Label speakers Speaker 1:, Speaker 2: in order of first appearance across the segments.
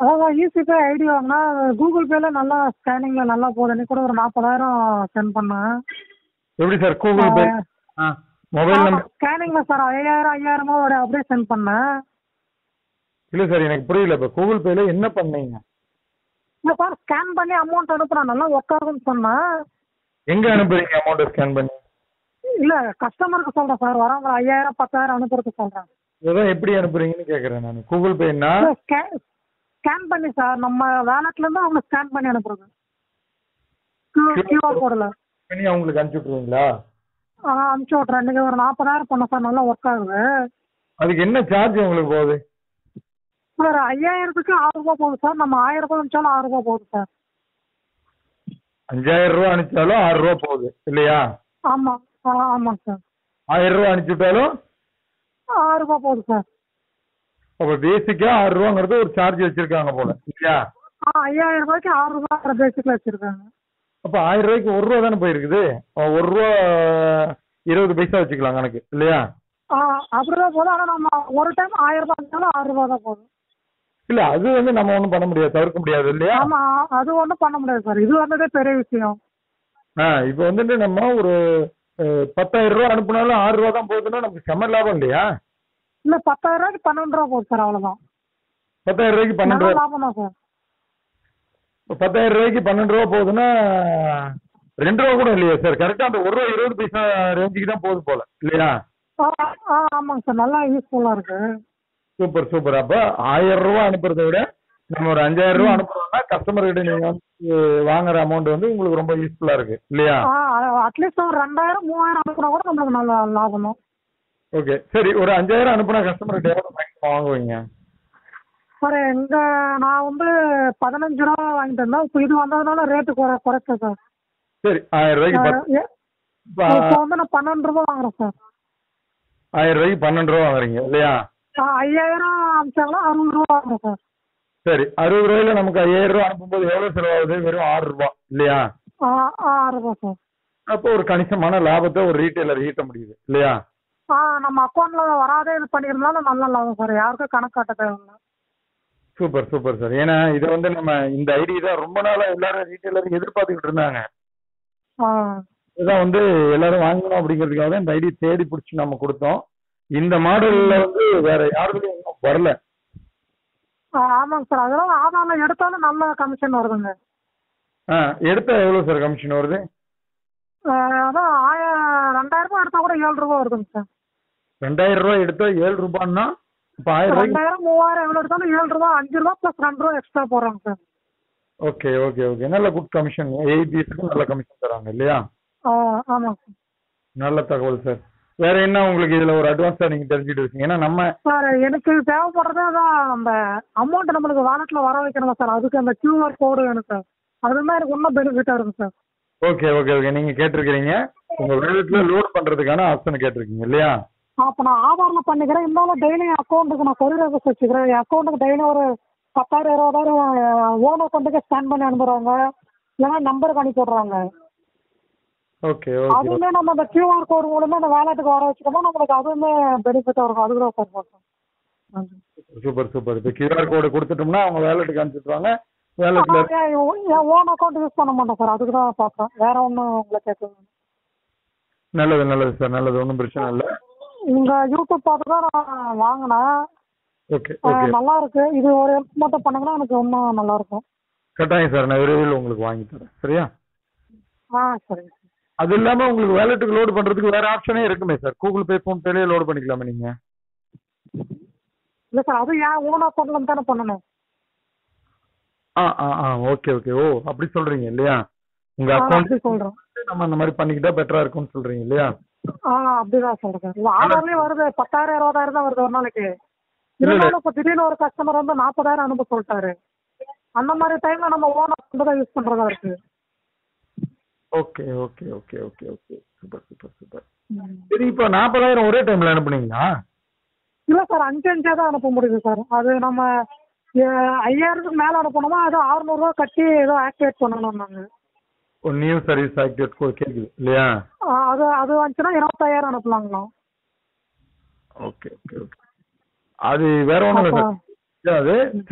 Speaker 1: அதான் easy pay ID வாங்கினா Google பேல நல்லா ஸ்கேனிங்ல நல்லா போகுது இன்னைக்கு கூட ஒரு நாற்பதாயிரம் சென்ட் பண்ணேன்
Speaker 2: எப்படி சார் கூகுள் பே ஆ மொபைல் நம்பர்
Speaker 1: ஸ்கேனிங்ல சார் ஐயாயிரம் ஐயாயிரமா ஒரு அப்படியே சென்ட் பண்ணேன்
Speaker 2: இல்ல சார் எனக்கு புரியல இப்ப கூகுள் பேல என்ன பண்ணீங்க
Speaker 1: இல்லை சார் ஸ்கேன் பண்ணி அமௌண்ட் அனுப்புனா நல்லா ஒர்க் ஆகும்னு சொன்னேன்
Speaker 2: எங்க அனுப்புறீங்க அமௌண்ட் ஸ்கேன் பண்ணி
Speaker 1: இல்ல கஸ்டமருக்கு சொல்றேன் சார் வரவங்க ஐயாயிரம் பத்தாயிரம் அனுப்புறதுக்கு சொல்றேன்
Speaker 2: இதெல்லாம் எப்படி அனுப்புறீங்கன்னு கேக்குறேன் நான் கூகுள் பேன்னா
Speaker 1: ஸ்கேன் பண்ணி சார் நம்ம வேலட்ல இருந்து அவங்க ஸ்கேன் பண்ணி அனுப்புறது கியூஆர் கோடில்
Speaker 2: பண்ணி அவங்களுக்கு அனுப்பிச்சு விட்டுருவீங்களா
Speaker 1: அனுப்பிச்சு விட்றேன் இன்னைக்கு ஒரு நாற்பதாயிரம் பண்ண சார் நல்லா ஒர்க் ஆகுது
Speaker 2: அதுக்கு என்ன சார்ஜ் உங்களுக்கு போகுது
Speaker 1: சார் ஐயாயிரத்துக்கு ஆறு ரூபாய் போகுது சார் நம்ம ஆயிரம் ரூபாய் அனுப்பிச்சாலும் ஆறு ரூபாய் போகுது சார்
Speaker 2: அஞ்சாயிரம் ரூபாய் அனுப்பிச்சாலும் ஆறு ரூபா போகுது இல்லையா
Speaker 1: ஆமாம் ஆ ஆமாங்க சார்
Speaker 2: ஆயிரம் ரூபாய் அனுப்பிச்சு விட்டாலும்
Speaker 1: ஆறு ரூபாய் போகுது சார்
Speaker 2: அப்ப பேசிக்கா ஆறு ரூபாங்கிறது ஒரு சார்ஜ் வச்சிருக்காங்க போல இல்லையா
Speaker 1: ஆ ஐயாயிரம் ரூபாய்க்கு ஆறு ரூபாய் பேசிக்கில் வச்சிருக்காங்க
Speaker 2: அப்ப ஆயிரம் ரூபாய்க்கு ஒரு ரூபா தானே போயிருக்குது அப்ப ஒரு ரூபா இருபது பைசா வச்சுக்கலாம் கணக்கு இல்லையா
Speaker 1: ஆ அப்படிதான் போதும் ஆனால் நம்ம ஒரு டைம் ஆயிரம் ரூபாய் அனுப்பிச்சாலும் ஆறு ரூபாய் தான் போதும்
Speaker 2: இல்ல அது வந்து நம்ம ஒண்ணும் பண்ண முடியாது தவிர்க்க முடியாது இல்லையா
Speaker 1: ஆமா அது ஒன்றும் பண்ண முடியாது சார் இது வந்ததே பெரிய விஷயம்
Speaker 2: ஆ இப்ப வந்துட்டு நம்ம ஒரு அஹ், பத்தாயிரம் ரூபாய் அனுப்புனாலும் ஆறு ரூபா தான் போகுதுன்னா நமக்கு செம்ம லாபம் இல்லையா
Speaker 1: இல்ல பத்தாயிரம் ரூபாய்க்கு பன்னெண்டு ரூபா போகுது சார் அவ்வளவுதான்
Speaker 2: பத்தாயிரம் ரூபாய்க்கு பன்னெண்டு
Speaker 1: நல்ல
Speaker 2: ரூபா
Speaker 1: லாபம் தான் சார்
Speaker 2: இப்ப பத்தாயிரம் ரூபாய்க்கு பன்னெண்டு ரூபா போகுதுன்னா ரெண்டு ரூபா கூட இல்லையா சார் கரெக்டா அந்த ஒரு ரூபா இருபது பைசா ரேஞ்சுக்கு தான் போகுது போல இல்லையா
Speaker 1: ஆ ஆ, ஆமாங்க சார் நல்லா யூஸ்ஃபுல்லா இருக்கு
Speaker 2: சூப்பர் சூப்பர் அப்ப ஆயிரம் ரூபாய் அனுப்புறதை விட நம்ம ஒரு அஞ்சாயிரம் ரூபாய் அனுப்புறோம்னா கஸ்டமர் கிட்ட நீங்க வந்து வாங்குற அமௌண்ட் வந்து உங்களுக்கு ரொம்ப யூஸ்ஃபுல்லா இருக்கு இல்லையா
Speaker 1: அட்லீஸ்ட் ஒரு ரெண்டாயிரம் மூவாயிரம் அனுப்புனா கூட நம்மளுக்கு நல்ல லாபம் தான்
Speaker 2: ஓகே சரி ஒரு அஞ்சாயிரம் அனுப்புனா கஸ்டமர் கிட்ட எவ்வளவு மேக்ஸிமம் வாங்குவீங்க
Speaker 1: சார் எங்க நான் வந்து பதினஞ்சு ரூபா வாங்கிட்டு இருந்தேன் இப்போ இது வந்ததுனால ரேட்டு குறை குறைச்சேன் சார்
Speaker 2: சரி ஆயிரம் ரூபாய்க்கு பத்து
Speaker 1: ஏ-
Speaker 2: இப்ப
Speaker 1: இப்போ வந்து நான் பன்னெண்டு ரூபா வாங்குறேன் சார்
Speaker 2: ஆயிரம் ரூபாய்க்கு பன்னெண்டு ரூபா வாங்குறீங்க இல்லையா
Speaker 1: ஆ, ஐயாயிரம் அனுப்பிச்சாங்கன்னா அறுபது ரூபா வாங்குறேன் சார்
Speaker 2: சரி அறுபது ரூபாயில நமக்கு ஐயாயிரம் ரூபாய் அனுப்பும்போது எவ்வளவு செலவாகுது வெறும் ஆறு ரூபாய் இல்லையா
Speaker 1: ஆ ஆ ஆறு ரூபா சார்
Speaker 2: அப்போ ஒரு கணிசமான லாபத்தை ஒரு ரீட்டைலர் ஈட்ட முடியுது இல்லையா
Speaker 1: ஆ நம்ம அக்கௌண்ட்ல வராதே இது பண்ணியிருந்தாலும் நல்ல லாபம் சார் யாருக்கும் கணக்கு காட்ட தேவையில்லை
Speaker 2: சூப்பர் சூப்பர் சார் ஏன்னா இதை வந்து நம்ம இந்த ஐடி தான் ரொம்ப நாளா எல்லாரும் ரீட்டைலர் எதிர்பார்த்துக்கிட்டு இருந்தாங்க
Speaker 1: ஆ
Speaker 2: இதான் வந்து எல்லாரும் வாங்கணும் அப்படிங்கிறதுக்காக தான் இந்த ஐடி தேடி பிடிச்சி நம்ம கொடுத்தோம் இந்த மாடல்ல வந்து வேற யாருக்கும் இன்னும் வரல
Speaker 1: ஆ, ஆமாங்க சார் அதெல்லாம் ஆதாரம் எடுத்தாலும் நல்ல கமிஷன் வருதுங்க
Speaker 2: ஆ எடுத்தா எவ்வளவு சார் கமிஷன் வருது
Speaker 1: ஆ, அதான் ஆய ரெண்டாயிரம் ரூபாய் எடுத்தா கூட ஏழு ரூபாய் வருதுங்க சார்
Speaker 2: ரெண்டாயிரம் ரூபாய் எடுத்தா ஏழு ரூபான்னா இப்ப ஆயிரம் ரூபாய்க்கு
Speaker 1: ரெண்டாயிரம் மூவாயிரம் எவ்வளோ எடுத்தாலும் ஏழு ரூபாய் அஞ்சு ரூபாய் ப்ளஸ் ரெண்டு ரூபா எக்ஸ்ட்ரா போடுறாங்க சார்
Speaker 2: ஓகே ஓகே ஓகே நல்ல குட் கமிஷன் ஏபிஎஸ்க்கு நல்ல கமிஷன் தராங்க இல்லையா
Speaker 1: ஆ ஆமாங்க சார்
Speaker 2: நல்ல தகவல் சார் வேற என்ன உங்களுக்கு இதுல ஒரு அட்வான்ஸா நீங்க தெரிஞ்சுட்டு இருக்கீங்க ஏன்னா நம்ம
Speaker 1: சார் எனக்கு தேவைப்படுறது அதான் அந்த அமௌண்ட் நம்மளுக்கு வாலெட்ல வர வைக்கணும் சார் அதுக்கு அந்த கியூஆர் கோடு வேணும் சார் அதுதான் எனக்கு இன்னும் பெனிஃபிட்டா இருக்கும் சார்
Speaker 2: ஓகே ஓகே ஓகே நீங்க கேட்டிருக்கிறீங்க உங்க வேலட்ல லோட் பண்றதுக்கான ஆப்ஷன் கேட்டிருக்கீங்க இல்லையா
Speaker 1: அப்போ நான் ஆதார்ல பண்ணிக்கிறேன் இருந்தாலும் டெய்லி அக்கௌண்ட்டுக்கு நான் கொரியர் ஆஃபீஸ் வச்சுக்கிறேன் என் அக்கௌண்ட்டுக்கு டெய்லி ஒரு பத்தாயிரம் இருபதாயிரம் ஓன் அக்கௌண்ட்டுக்கு ஸ்கேன் பண்ணி அனுப்புறாங்க இல்லைன்னா நம்பருக்கு அனுப்பி விடுறாங்க
Speaker 2: ஓகே ஓகே
Speaker 1: அதுவுமே நம்ம அந்த கியூஆர் கோடு மூலமா அந்த வேலெட்டுக்கு வர வச்சுக்கோமா நம்மளுக்கு அதுவுமே பெனிஃபிட்டா இருக்கும் அதுக்கு தான் சார் பார்த்தேன்
Speaker 2: சூப்பர் சூப்பர் இப்போ கியூஆர் கோடு கொடுத்துட்டோம்னா அவங்க வேலெட்டுக்கு அனுப்பிச்சிடுவாங்க வேலெட்ல
Speaker 1: என் ஓன் அக்கௌண்ட் யூஸ் பண்ண மாட்டேன் சார் அதுக்கு தான் பார்க்குறேன் வேற ஒன்றும் உங்களை கேட்கல
Speaker 2: நல்லது நல்லது சார் நல்லது ஒன்றும் பிரச்சனை இல்லை
Speaker 1: உங்க யூடியூப் பார்த்து தான் நான் வாங்கினேன்
Speaker 2: ஓகே
Speaker 1: ஆ,
Speaker 2: ஓகே
Speaker 1: நல்லா இருக்கு இது ஒரு ஹெல்ப் மட்டும் பண்ணீங்கன்னா எனக்கு இன்னும் நல்லா இருக்கும்
Speaker 2: கட்டாயம் சார் நான் விரைவில் உங்களுக்கு வாங்கி தரேன் சரியா
Speaker 1: ஆ சரிங்க சார்
Speaker 2: அது இல்லாம உங்களுக்கு வேலெட்டுக்கு லோடு பண்றதுக்கு வேற ஆப்ஷனே இருக்குமே சார் கூகுள் பே ஃபோன் பேலயே லோடு பண்ணிக்கலாமே நீங்க
Speaker 1: இல்லை சார் அது என் ஓன் அக்கௌண்ட்ல இருந்து தானே பண்ணணும்
Speaker 2: ஆ ஆ ஆ ஓகே ஓகே ஓ அப்படி சொல்றீங்க இல்லையா உங்க
Speaker 1: ஆ,
Speaker 2: அக்கௌண்ட்
Speaker 1: அப்படி சொல்றேன்
Speaker 2: நம்ம அந்த மாதிரி பண்ணிக்கிட்டா பெட்டரா இருக்கும்னு சொல்றீங்க இல்லையா
Speaker 1: ஆ அப்படிதான் சொல்றேன் இல்லை ஆதார்லயே வருது பத்தாயிரம் இருபதாயிரம் தான் வருது ஒரு நாளைக்கு இருந்தாலும் இப்போ திடீர்னு ஒரு கஸ்டமர் வந்து நாற்பதாயிரம் அனுப்ப சொல்லிட்டாரு அந்த மாதிரி டைம்ல நம்ம ஓன் அக்கௌண்ட் தான் யூஸ் பண்றதா இருக்கு
Speaker 2: okay okay okay okay okay super super super சரி இப்போ நாற்பதாயிரம் ஒரே டைம்ல அனுப்புனீங்களா
Speaker 1: இல்ல சார் அஞ்சு அஞ்சா தான் அனுப்ப முடியுது சார் அது நம்ம அஹ், ஐயாயிரத்துக்கு மேல அனுப்பணுமா அது அறுநூறுவா கட்டி ஏதோ ஆக்டிவேட் பண்ணணும் நாங்க
Speaker 2: ஒரு நியூ சர்வீஸ் ஆக்டிவேட் கேக்குது இல்லையா
Speaker 1: அஹ், அது அது வந்துச்சுன்னா இருபத்தாயிரம் அனுப்பலாங்களாம்
Speaker 2: ஓகே ஓகே ஓகே அது வேற ஒண்ணும் இல்லை சார் அது சரி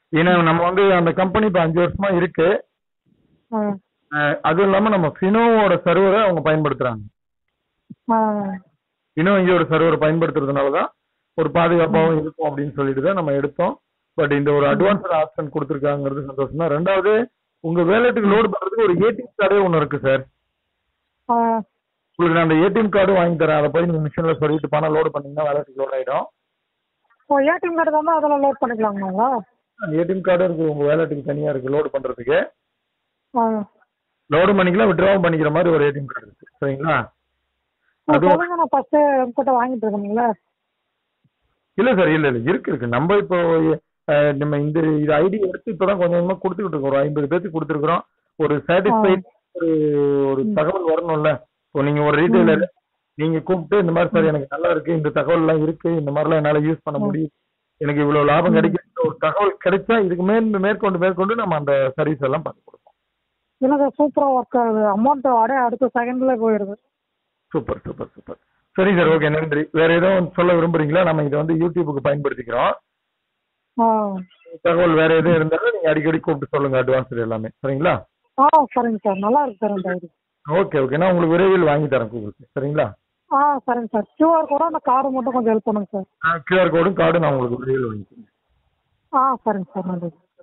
Speaker 2: ஏன்னா நம்ம வந்து அந்த கம்பெனி இப்போ அஞ்சு வருஷமா இருக்கு
Speaker 1: ஆ
Speaker 2: அஹ் அதுவும் இல்லாம நம்ம ஃபினோவோட சர்வரை அவங்க பயன்படுத்துறாங்க
Speaker 1: ஆ
Speaker 2: ஃபினோ இங்கேயோட சர்வரை பயன்படுத்துறதுனால தான் ஒரு பாதுகாப்பாகவும் இருக்கும் அப்படின்னு சொல்லிட்டு தான் நம்ம எடுத்தோம் பட் இந்த ஒரு அட்வான்ஸ்ட் ஆப்ஷன் கொடுத்துருக்காங்கிறது சந்தோஷம் தான் ரெண்டாவது உங்க வேலெட்டுக்கு லோடு பண்றதுக்கு ஒரு ஏடிஎம் கார்டே ஒன்று இருக்கு சார்
Speaker 1: ஆ
Speaker 2: உங்களுக்கு நான் அந்த ஏடிஎம் கார்டு வாங்கி தரேன் அதை போய் நீங்க மிஷின்ல சொல்லிட்டு பணம் லோடு பண்ணீங்கன்னா வேலெட்டுக்கு லோட் ஆயிடும்
Speaker 1: ஓ ஏடிஎம் கார்டு தான் அதில் லோட் பண்ணிக்கலாங்களா
Speaker 2: ஏடிஎம் கார்டு இருக்கு உங்க வேலெட்டுக்கு தனியா இருக்கு லோடு பண்றதுக்கு
Speaker 1: ஆ
Speaker 2: லோடு பண்ணிக்கலாம் விட்ராவும் பண்ணிக்கிற மாதிரி ஒரு ஏடிஎம் கார்டு இருக்கு சரிங்களா அதுவும்
Speaker 1: சொல்லுங்க நான் ஃபர்ஸ்ட் உங்ககிட்ட வாங்கிட்டு இருக்கேங்களா
Speaker 2: இல்ல சார் இல்ல இல்ல இருக்கு இருக்கு நம்ம இப்போ அஹ், நம்ம இந்த இது ஐடி எடுத்து இப்பதான் கொஞ்சம் கொஞ்சமா கொடுத்துக்கிட்டு இருக்கோம் ஒரு ஐம்பது பேருக்கு கொடுத்துருக்குறோம் ஒரு சாட்டிஸ்ஃபைட் ஒரு ஒரு தகவல் வரணும்ல இப்போ நீங்க ஒரு ரீட்டைலர் நீங்க கூப்பிட்டு இந்த மாதிரி சார் எனக்கு நல்லா இருக்கு இந்த தகவல் எல்லாம் இருக்கு இந்த மாதிரிலாம் என்னால யூஸ் பண்ண முடியும் எனக்கு இவ்வளவு லாபம் கிடைக்கும் ஒரு தகவல் கிடைச்சா இதுக்கு மேல் மேற்கொண்டு மேற்கொண்டு நம்ம அந்த சர்வீஸ் எல்லாம் பண்ணி கொடுப்போம்
Speaker 1: எனக்கு சூப்பராக ஒர்க் ஆகுது அமௌண்ட் அப்படியே அடுத்த செகண்ட்ல போயிடுது
Speaker 2: சூப்பர் சூப்பர் சூப்பர் சரி சார் ஓகே நன்றி வேற எதுவும் சொல்ல விரும்புறீங்களா நம்ம இதை வந்து யூடியூபுக்கு பயன்படுத்திக்கிறோம்
Speaker 1: ஆ
Speaker 2: தகவல் வேற எதுவும் இருந்தாலும் நீங்க அடிக்கடி கூப்பிட்டு சொல்லுங்க அட்வான்ஸ் எல்லாமே சரிங்களா
Speaker 1: ஆ சரிங்க சார் நல்லா இருக்கு சார் இந்த ஐடி
Speaker 2: ஓகே ஓகே நான் உங்களுக்கு விரைவில் வாங்கி தரேன் கூகுள் பே சரிங்களா
Speaker 1: ஆ சரிங்க சார் கியூஆர் கூட அந்த கார்டு மட்டும் கொஞ்சம் ஹெல்ப் பண்ணுங்க சார்
Speaker 2: கியூஆர் கோடும் கார்டு நான் உங்களுக்கு விரைவில் வாங்கி தரேன்
Speaker 1: ஆ சரிங்க சார் நன்றி